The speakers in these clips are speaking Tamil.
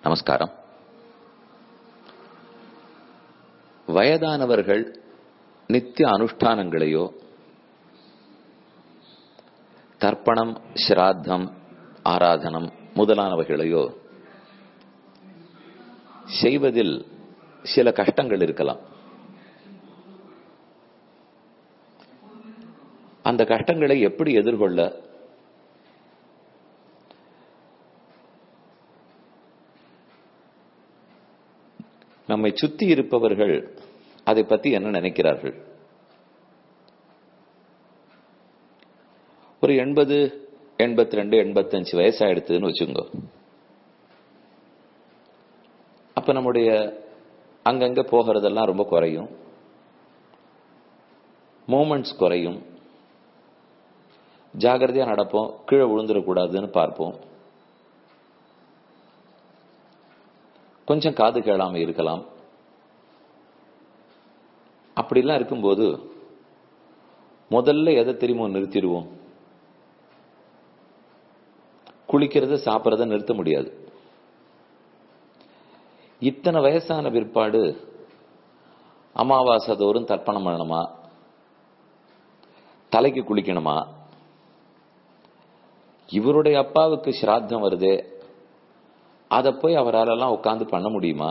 நமஸ்காரம் வயதானவர்கள் நித்திய அனுஷ்டானங்களையோ தர்ப்பணம் ஸ்ராத்தம் ஆராதனம் முதலானவைகளையோ செய்வதில் சில கஷ்டங்கள் இருக்கலாம் அந்த கஷ்டங்களை எப்படி எதிர்கொள்ள நம்மை சுத்தி இருப்பவர்கள் அதை பத்தி என்ன நினைக்கிறார்கள் ஒரு எண்பது எண்பத்தி ரெண்டு எண்பத்தஞ்சு வயசாயிடுத்துன்னு வச்சுங்க அப்ப நம்முடைய அங்கங்க போகிறதெல்லாம் ரொம்ப குறையும் மூமெண்ட்ஸ் குறையும் ஜாகிரதையா நடப்போம் கீழே விழுந்துடக்கூடாதுன்னு பார்ப்போம் கொஞ்சம் காது கேளாம இருக்கலாம் அப்படிலாம் இருக்கும்போது முதல்ல எதை தெரியுமோ நிறுத்திடுவோம் குளிக்கிறத சாப்பிட்றத நிறுத்த முடியாது இத்தனை வயசான பிற்பாடு அமாவாசை தோறும் தர்ப்பணம் பண்ணணுமா தலைக்கு குளிக்கணுமா இவருடைய அப்பாவுக்கு ஸ்ராத்தம் வருதே அதை போய் அவராலெல்லாம் உட்காந்து பண்ண முடியுமா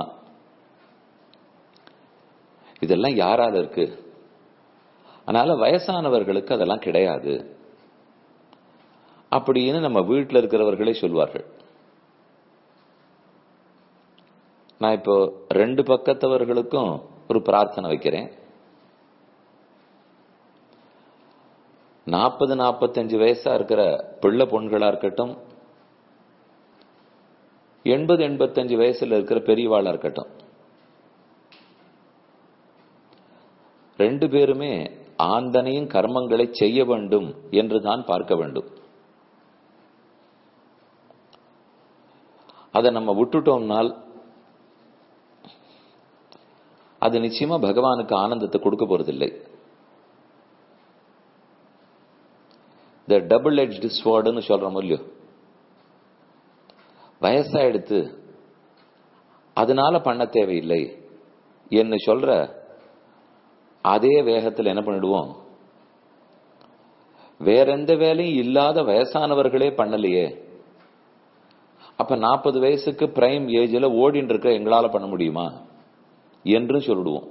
இதெல்லாம் யாரால இருக்கு அதனால வயசானவர்களுக்கு அதெல்லாம் கிடையாது அப்படின்னு நம்ம வீட்டில் இருக்கிறவர்களே சொல்வார்கள் நான் இப்போ ரெண்டு பக்கத்தவர்களுக்கும் ஒரு பிரார்த்தனை வைக்கிறேன் நாற்பது நாற்பத்தஞ்சு வயசா இருக்கிற பிள்ளை பொண்களா இருக்கட்டும் எண்பது எண்பத்தஞ்சு வயசுல இருக்கிற பெரியவாளா இருக்கட்டும் ரெண்டு பேருமே ஆந்தனையும் கர்மங்களை செய்ய வேண்டும் என்றுதான் பார்க்க வேண்டும் அதை நம்ம விட்டுட்டோம்னால் அது நிச்சயமா பகவானுக்கு ஆனந்தத்தை கொடுக்க போறதில்லை இந்த டபுள் எட்ஜ் ஸ்வார்டுன்னு சொல்றோம் இல்லையோ வயசாயிடுத்து அதனால பண்ண தேவையில்லை என்ன சொல்ற அதே வேகத்தில் என்ன பண்ணிடுவோம் வேற எந்த வேலையும் இல்லாத வயசானவர்களே பண்ணலையே அப்ப நாற்பது வயசுக்கு பிரைம் ஏஜ்ல ஓடின்னு இருக்க எங்களால பண்ண முடியுமா என்று சொல்லிடுவோம்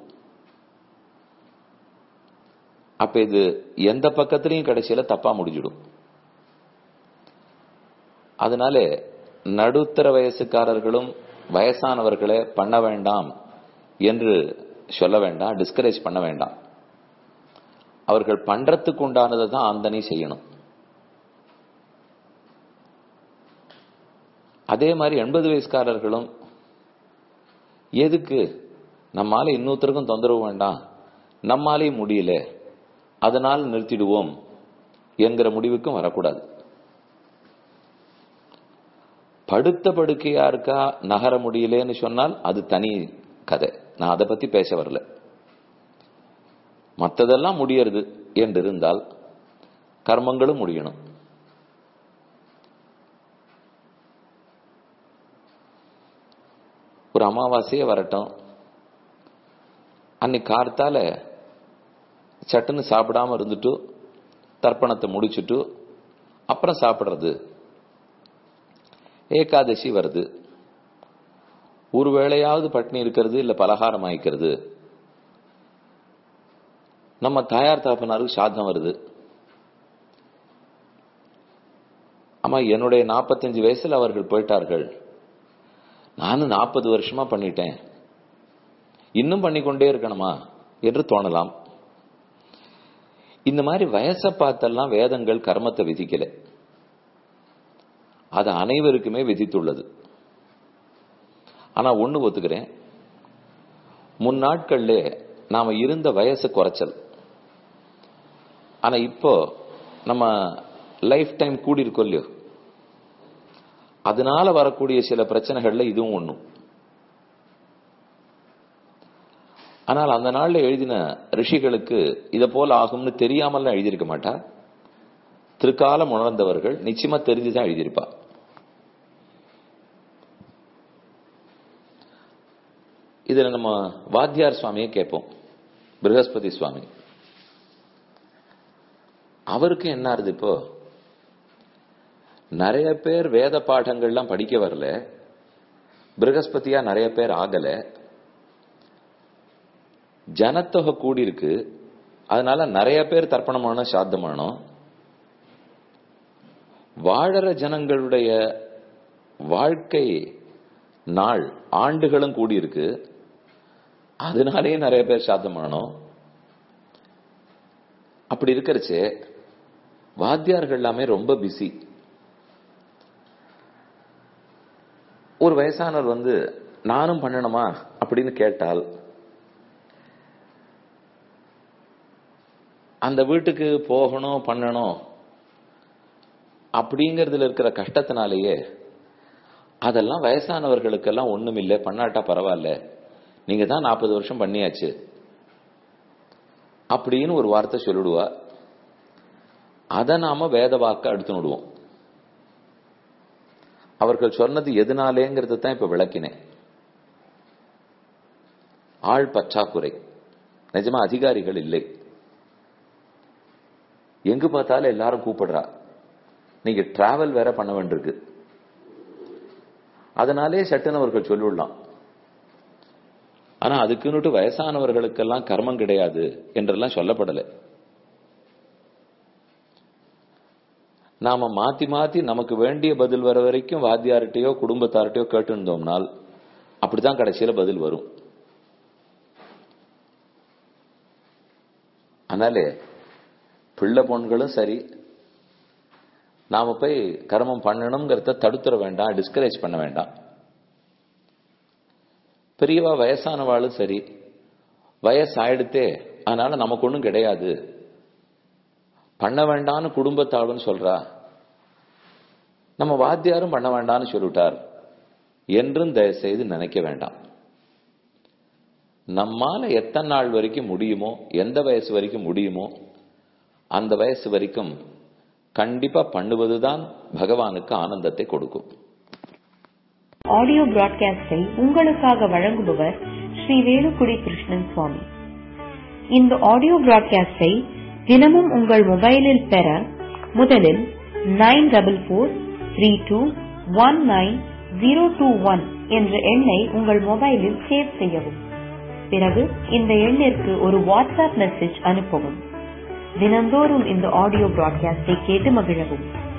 அப்ப இது எந்த பக்கத்திலையும் கடைசியில தப்பா முடிஞ்சிடும் அதனால நடுத்தர வயசுக்காரர்களும் வயசானவர்களை பண்ண வேண்டாம் என்று சொல்ல வேண்டாம் டிஸ்கரேஜ் பண்ண வேண்டாம் அவர்கள் பண்றதுக்கு உண்டானதை தான் ஆந்தனி செய்யணும் அதே மாதிரி எண்பது வயசுக்காரர்களும் எதுக்கு நம்மால இன்னொருத்தருக்கும் தொந்தரவு வேண்டாம் நம்மாலேயும் முடியல அதனால் நிறுத்திடுவோம் என்கிற முடிவுக்கும் வரக்கூடாது படுத்த படுக்கையா இருக்கா நகர முடியலன்னு சொன்னால் அது தனி கதை நான் அதை பத்தி பேச வரல மற்றதெல்லாம் முடியறது என்று இருந்தால் கர்மங்களும் முடியணும் ஒரு அமாவாசையே வரட்டும் அன்னைக்கு கார்த்தால சட்டுன்னு சாப்பிடாம இருந்துட்டு தர்ப்பணத்தை முடிச்சுட்டு அப்புறம் சாப்பிடுறது ஏகாதசி வருது ஒரு வேளையாவது பட்னி இருக்கிறது இல்ல பலகாரம் ஆயிக்கிறது நம்ம தாயார் தாப்பனாருக்கு சாதம் வருது ஆமா என்னுடைய நாற்பத்தஞ்சு வயசுல அவர்கள் போயிட்டார்கள் நானும் நாற்பது வருஷமா பண்ணிட்டேன் இன்னும் பண்ணிக்கொண்டே இருக்கணுமா என்று தோணலாம் இந்த மாதிரி வயசை பார்த்தெல்லாம் வேதங்கள் கர்மத்தை விதிக்கல அது அனைவருக்குமே விதித்துள்ளது ஆனா ஒண்ணு ஒத்துக்கிறேன் முன்னாட்கள்ல நாம இருந்த வயசு குறைச்சல் ஆனா இப்போ நம்ம லைஃப் டைம் கூடி இருக்கோம் இல்லையோ அதனால வரக்கூடிய சில பிரச்சனைகள்ல இதுவும் ஒண்ணும் ஆனால் அந்த நாள்ல எழுதின ரிஷிகளுக்கு இத போல ஆகும்னு தெரியாமல்லாம் எழுதியிருக்க மாட்டா திருக்காலம் உணர்ந்தவர்கள் நிச்சயமா தெரிஞ்சுதான் எழுதியிருப்பா இதுல நம்ம வாத்தியார் சுவாமியை கேட்போம் பிரகஸ்பதி சுவாமி அவருக்கு என்ன ஆறுது இப்போ நிறைய பேர் வேத பாடங்கள்லாம் படிக்க வரல பிரகஸ்பதியா நிறைய பேர் ஆகல ஜனத்தொகை கூடியிருக்கு அதனால நிறைய பேர் தர்ப்பணம் பண்ணணும் சாத்தம் பண்ணணும் வாழற ஜனங்களுடைய வாழ்க்கை நாள் ஆண்டுகளும் கூடியிருக்கு அதனாலேயே நிறைய பேர் சாத்தம் பண்ணணும் அப்படி இருக்கிறச்சு வாத்தியார்கள் எல்லாமே ரொம்ப பிஸி ஒரு வயசானவர் வந்து நானும் பண்ணணுமா அப்படின்னு கேட்டால் அந்த வீட்டுக்கு போகணும் பண்ணணும் அப்படிங்கறதுல இருக்கிற கஷ்டத்தினாலேயே அதெல்லாம் வயசானவர்களுக்கெல்லாம் ஒண்ணும் இல்லை பண்ணாட்டா பரவாயில்ல நீங்க தான் நாற்பது வருஷம் பண்ணியாச்சு அப்படின்னு ஒரு வார்த்தை சொல்லிடுவா அதை நாம வேத வாக்க எடுத்து விடுவோம் அவர்கள் சொன்னது எதனாலேங்கிறது தான் இப்ப விளக்கினேன் ஆள் பற்றாக்குறை நிஜமா அதிகாரிகள் இல்லை எங்கு பார்த்தாலும் எல்லாரும் கூப்பிடுறா நீங்க டிராவல் வேற பண்ண வேண்டியிருக்கு அதனாலே சட்டுன்னு அவர்கள் சொல்லிவிடலாம் ஆனா அதுக்குன்னுட்டு வயசானவர்களுக்கெல்லாம் கர்மம் கிடையாது என்றெல்லாம் சொல்லப்படலை நாம மாத்தி மாத்தி நமக்கு வேண்டிய பதில் வர வரைக்கும் வாத்தியார்கிட்டயோ குடும்பத்தார்கிட்டயோ கேட்டுருந்தோம்னால் அப்படிதான் கடைசியில பதில் வரும் அதனாலே பிள்ளை பொண்களும் சரி நாம போய் கர்மம் பண்ணணுங்கிறத தடுத்துற வேண்டாம் டிஸ்கரேஜ் பண்ண வேண்டாம் பெரியவா வயசானவாளும் சரி வயசு ஆயிடுத்தே அதனால நமக்கு ஒன்றும் கிடையாது பண்ண வேண்டான்னு குடும்பத்தாளுன்னு சொல்றா நம்ம வாத்தியாரும் பண்ண வேண்டாம்னு சொல்லிவிட்டார் என்றும் தயவு செய்து நினைக்க வேண்டாம் நம்மால எத்தனை நாள் வரைக்கும் முடியுமோ எந்த வயசு வரைக்கும் முடியுமோ அந்த வயசு வரைக்கும் கண்டிப்பா பண்ணுவதுதான் பகவானுக்கு ஆனந்தத்தை கொடுக்கும் ஆடியோ பிராட்காஸ்டை உங்களுக்காக வழங்குபவர் ஸ்ரீ வேலுக்குடி கிருஷ்ணன் சுவாமி இந்த ஆடியோ பிராட்காஸ்டை தினமும் உங்கள் மொபைலில் பெற முதலில் nine double four three two one nine zero two one என்ற எண்ணை உங்கள் மொபைலில் சேவ் செய்யவும் பிறகு இந்த எண்ணிற்கு ஒரு வாட்ஸ்அப் மெசேஜ் அனுப்பவும் தினந்தோறும் இந்த ஆடியோ பிராட்காஸ்டை கேட்டு மகிழவும்